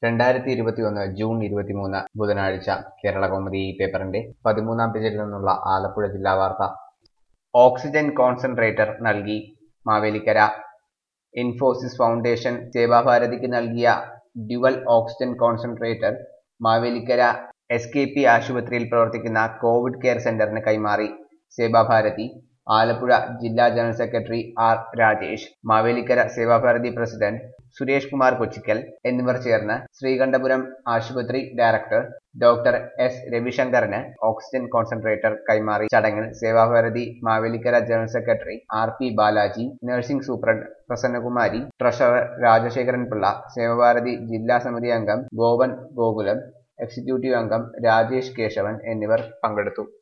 രണ്ടായിരത്തി ഇരുപത്തിയൊന്ന് ജൂൺ ഇരുപത്തിമൂന്ന് ബുധനാഴ്ച കേരളകൗമുദി ഈ പേപ്പറിന്റെ പതിമൂന്നാം പേജിൽ നിന്നുള്ള ആലപ്പുഴ ജില്ലാ വാർത്ത ഓക്സിജൻ കോൺസെൻട്രേറ്റർ നൽകി മാവേലിക്കര ഇൻഫോസിസ് ഫൗണ്ടേഷൻ സേവാഭാരതിക്ക് നൽകിയ dual oxygen concentrator Mavelikara S K P ആശുപത്രിയിൽ പ്രവർത്തിക്കുന്ന കോവിഡ് കെയർ സെന്ററിന് കൈമാറി സേവാഭാരതി ആലപ്പുഴ ജില്ലാ general secretary R Rajesh Mavelikara Sevabharathi president Suresh Kumar Kochikkal എന്നിവർ ചേർന്ന് ശ്രീകണ്ഠപുരം ആശുപത്രി ഡയറക്ടർ ഡോക്ടർ എസ് രവിശങ്കറിന് ഓക്സിജൻ കോൺസെൻട്രേറ്റർ കൈമാറി ചടങ്ങിൽ Sevabharathi Mavelikara general secretary R P Balaji nursing superintendent Prasannakumari treasurer Rajasekharan Pillai Sevabharathi ജില്ലാ സമിതി അംഗം ഗോപൻ ഗോകുലം എക്സിക്യൂട്ടീവ് അംഗം രാജേഷ് കേശവൻ എന്നിവർ പങ്കെടുത്തു